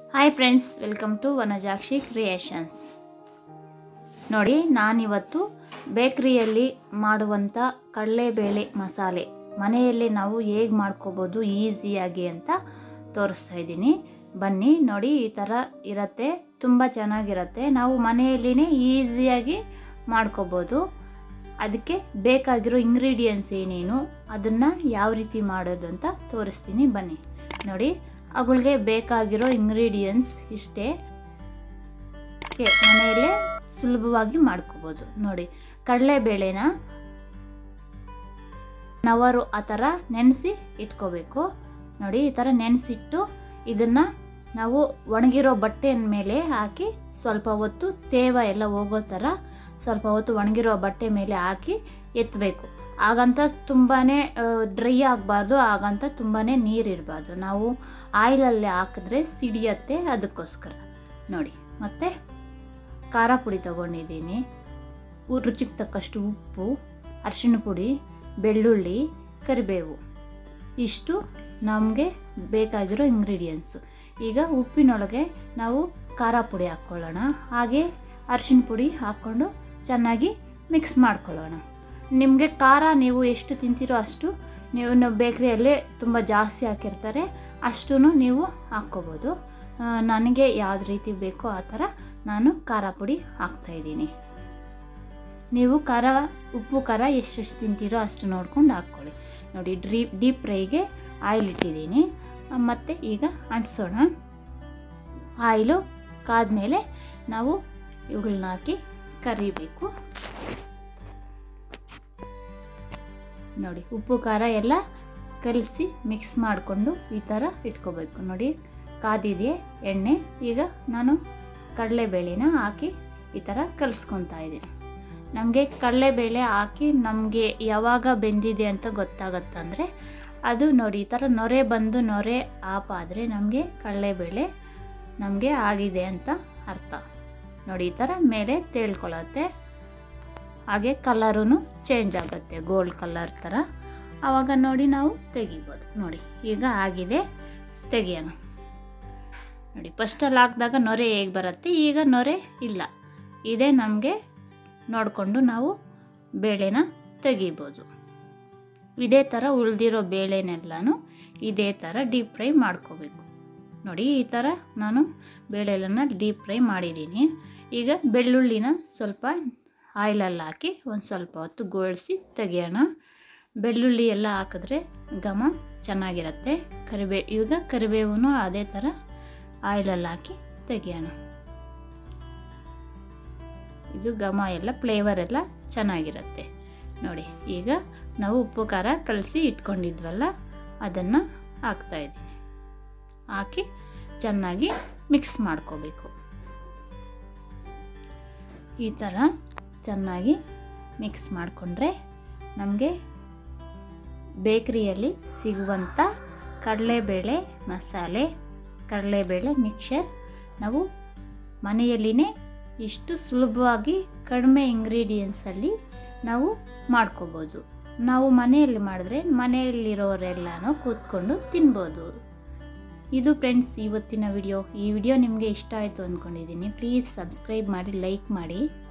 hi friends welcome to Vanajakshi creations ನೋಡಿ ನಾನಿವತ್ತು ಬೇಕ್ರಿಯಲ್ಲಿ ಮಾಡುವಂಥ ಕಡಲೆಬೇಳೆ ಮಸಾಲೆ ಮನೆಯಲ್ಲಿ ನಾವು ಹೇಗೆ ಮಾಡ್ಕೋಬೋದು ಈಸಿಯಾಗಿ ಅಂತ ತೋರಿಸ್ತಾ ಇದ್ದೀನಿ ಬನ್ನಿ ನೋಡಿ ಈ ಥರ ಇರತ್ತೆ ತುಂಬ ಚೆನ್ನಾಗಿರತ್ತೆ ನಾವು ಮನೆಯಲ್ಲಿನೇ ಈಸಿಯಾಗಿ ಮಾಡ್ಕೋಬೋದು ಅದಕ್ಕೆ ಬೇಕಾಗಿರೋ ಇಂಗ್ರೀಡಿಯೆಂಟ್ಸ್ ಏನೇನು ಅದನ್ನು ಯಾವ ರೀತಿ ಮಾಡೋದು ಅಂತ ತೋರಿಸ್ತೀನಿ ಬನ್ನಿ ನೋಡಿ ಅವುಗಳಿಗೆ ಬೇಕಾಗಿರೋ ಇಂಗ್ರೀಡಿಯೆಂಟ್ಸ್ ಇಷ್ಟೇ ಓಕೆ ಮನೆಯಲ್ಲೇ ಸುಲಭವಾಗಿ ಮಾಡ್ಕೋಬೋದು ನೋಡಿ ಕಡಲೆಬೇಳೆನ ನವರು ಆ ಥರ ನೆನೆಸಿ ಇಟ್ಕೋಬೇಕು ನೋಡಿ ಈ ಥರ ನೆನೆಸಿಟ್ಟು ಇದನ್ನು ನಾವು ಒಣಗಿರೋ ಬಟ್ಟೆಯ ಮೇಲೆ ಹಾಕಿ ಸ್ವಲ್ಪ ಹೊತ್ತು ತೇವ ಎಲ್ಲ ಹೋಗೋ ಥರ ಸ್ವಲ್ಪ ಹೊತ್ತು ಒಣಗಿರೋ ಬಟ್ಟೆ ಮೇಲೆ ಹಾಕಿ ಎತ್ತಬೇಕು ಹಾಗಂತ ತುಂಬಾ ಡ್ರೈ ಆಗಬಾರ್ದು ಹಾಗಂತ ತುಂಬಾ ನೀರಿರಬಾರ್ದು ನಾವು ಆಯಿಲಲ್ಲಿ ಹಾಕಿದ್ರೆ ಸಿಡಿಯತ್ತೆ ಅದಕ್ಕೋಸ್ಕರ ನೋಡಿ ಮತ್ತು ಖಾರ ಪುಡಿ ತಗೊಂಡಿದ್ದೀನಿ ಉ- ರುಚಿಗೆ ತಕ್ಕಷ್ಟು ಉಪ್ಪು ಅರಿಶಿಣ ಪುಡಿ ಬೆಳ್ಳುಳ್ಳಿ ಕರಿಬೇವು ಇಷ್ಟು ನಮಗೆ ಬೇಕಾಗಿರೋ ಇಂಗ್ರೀಡಿಯೆಂಟ್ಸು ಈಗ ಉಪ್ಪಿನೊಳಗೆ ನಾವು ಖಾರ ಪುಡಿ ಹಾಕ್ಕೊಳ್ಳೋಣ ಹಾಗೆ ಅರಿಶಿಣ ಪುಡಿ ಹಾಕ್ಕೊಂಡು ಚೆನ್ನಾಗಿ ಮಿಕ್ಸ್ ಮಾಡ್ಕೊಳ್ಳೋಣ ನಿಮಗೆ ಖಾರ ನೀವು ಎಷ್ಟು ತಿಂತೀರೋ ಅಷ್ಟು ನೀವು ನಾವು ಬೇಕ್ರಿಯಲ್ಲೇ ತುಂಬ ಜಾಸ್ತಿ ಹಾಕಿರ್ತಾರೆ ಅಷ್ಟೂ ನೀವು ಹಾಕ್ಕೋಬೋದು ಆ, ನನಗೆ ಯಾವ್ದು ರೀತಿ ಬೇಕೋ ಆ ಥರ ನಾನು ಖಾರ ಪುಡಿ ಹಾಕ್ತಾಯಿದ್ದೀನಿ ನೀವು ಖಾರ ಉಪ್ಪು ಖಾರ ಎಷ್ಟೆಷ್ಟು ತಿಂತೀರೋ ಅಷ್ಟು ನೋಡ್ಕೊಂಡು ಹಾಕ್ಕೊಳ್ಳಿ ನೋಡಿ ಡ್ರೀ ಡೀಪ್ ಫ್ರೈಗೆ ಆಯಿಲ್ ಇಟ್ಟಿದ್ದೀನಿ ಮತ್ತು ಈಗ ಅಂಟಿಸೋಣ ಆಯಿಲು ಕಾದ್ಮೇಲೆ ನಾವು ಇವುಗಳನ್ನ ಹಾಕಿ ಕರಿಬೇಕು ನೋಡಿ ಉಪ್ಪು ಖಾರ ಎಲ್ಲ ಕಲಿಸಿ ಮಿಕ್ಸ್ ಮಾಡಿಕೊಂಡು ಈ ಥರ ಇಟ್ಕೋಬೇಕು ನೋಡಿ ಕಾದಿದೆ ಎಣ್ಣೆ ಈಗ ನಾನು ಕಡಲೆಬೇಳೆನ ಹಾಕಿ ಈ ಥರ ಕಲಿಸ್ಕೊತಾ ಇದ್ದೀನಿ ನಮಗೆ ಕಡಲೆಬೇಳೆ ಹಾಕಿ ನಮಗೆ ಯಾವಾಗ ಬೆಂದಿದೆ ಅಂತ ಗೊತ್ತಾಗತ್ತಂದರೆ ಅದು ನೋಡಿ ಈ ಥರ ನೊರೆ ಬಂದು ನೊರೆ ಆಪ್ ಆದರೆ ನಮಗೆ ಕಡಲೆಬೇಳೆ ನಮಗೆ ಆಗಿದೆ ಅಂತ ಅರ್ಥ ನೋಡಿ ಈ ಥರ ಮೇಲೆ ತೇಳ್ಕೊಳ್ಳುತ್ತೆ ಹಾಗೆ ಕಲರೂ ಚೇಂಜ್ ಆಗುತ್ತೆ ಗೋಲ್ಡ್ ಕಲರ್ ಥರ ಆವಾಗ ನೋಡಿ ನಾವು ತೆಗಿಬೋದು ನೋಡಿ ಈಗ ಆಗಿದೆ ತೆಗಿಯೋಣ ನೋಡಿ ಫಸ್ಟಲ್ಲಿ ಹಾಕಿದಾಗ ನೊರೆ ಹೇಗೆ ಬರುತ್ತೆ ಈಗ ನೊರೆ ಇಲ್ಲ ಇದೇ ನಮಗೆ ನೋಡಿಕೊಂಡು ನಾವು ಬೇಳೆನ ತೆಗಿಬೋದು ಇದೇ ಥರ ಉಳಿದಿರೋ ಬೇಳೆನೆಲ್ಲನೂ ಇದೇ ಥರ ಡೀಪ್ ಫ್ರೈ ಮಾಡ್ಕೋಬೇಕು ನೋಡಿ ಈ ಥರ ನಾನು ಬೇಳೆಲನ್ನ ಡೀಪ್ ಫ್ರೈ ಮಾಡಿದ್ದೀನಿ ಈಗ ಬೆಳ್ಳುಳ್ಳಿನ ಸ್ವಲ್ಪ ಆಯಿಲಲ್ಲಿ ಹಾಕಿ ಒಂದು ಸ್ವಲ್ಪ ಹೊತ್ತು ಗೋಳಿಸಿ ತೆಗಿಯೋಣ ಬೆಳ್ಳುಳ್ಳಿ ಎಲ್ಲ ಹಾಕಿದ್ರೆ ಘಮ ಚೆನ್ನಾಗಿರುತ್ತೆ ಕರಿಬೇ ಈಗ ಕರಿಬೇವು ಅದೇ ಥರ ಆಯಿಲಲ್ಲಿ ಹಾಕಿ ತೆಗಿಯೋಣ ಇದು ಘಮ ಎಲ್ಲ ಫ್ಲೇವರ್ ಎಲ್ಲ ಚೆನ್ನಾಗಿರುತ್ತೆ ನೋಡಿ ಈಗ ನಾವು ಉಪ್ಪು ಖಾರ ಕಲಸಿ ಇಟ್ಕೊಂಡಿದ್ವಲ್ಲ ಅದನ್ನು ಹಾಕ್ತಾಯಿದ್ದೀನಿ ಹಾಕಿ ಚೆನ್ನಾಗಿ ಮಿಕ್ಸ್ ಮಾಡ್ಕೋಬೇಕು ಈ ಥರ ಚೆನ್ನಾಗಿ ಮಿಕ್ಸ್ ಮಾಡಿಕೊಂಡ್ರೆ ನಮಗೆ ಬೇಕ್ರಿಯಲ್ಲಿ ಸಿಗುವಂಥ ಕಡಲೆಬೇಳೆ ಮಸಾಲೆ ಕಡಲೆಬೇಳೆ ಮಿಕ್ಸರ್ ನಾವು ಮನೆಯಲ್ಲಿನೇ ಇಷ್ಟು ಸುಲಭವಾಗಿ ಕಡಿಮೆ ಇಂಗ್ರೀಡಿಯೆಂಟ್ಸಲ್ಲಿ ನಾವು ಮಾಡ್ಕೋಬೋದು ನಾವು ಮನೆಯಲ್ಲಿ ಮಾಡಿದ್ರೆ ಮನೆಯಲ್ಲಿರೋರೆಲ್ಲನೂ ಕೂತ್ಕೊಂಡು ತಿನ್ಬೋದು ಇದು ಫ್ರೆಂಡ್ಸ್ ಇವತ್ತಿನ ವಿಡಿಯೋ ಈ ವಿಡಿಯೋ ನಿಮಗೆ ಇಷ್ಟ ಆಯಿತು ಅಂದ್ಕೊಂಡಿದ್ದೀನಿ ಪ್ಲೀಸ್ ಸಬ್ಸ್ಕ್ರೈಬ್ ಮಾಡಿ ಲೈಕ್ ಮಾಡಿ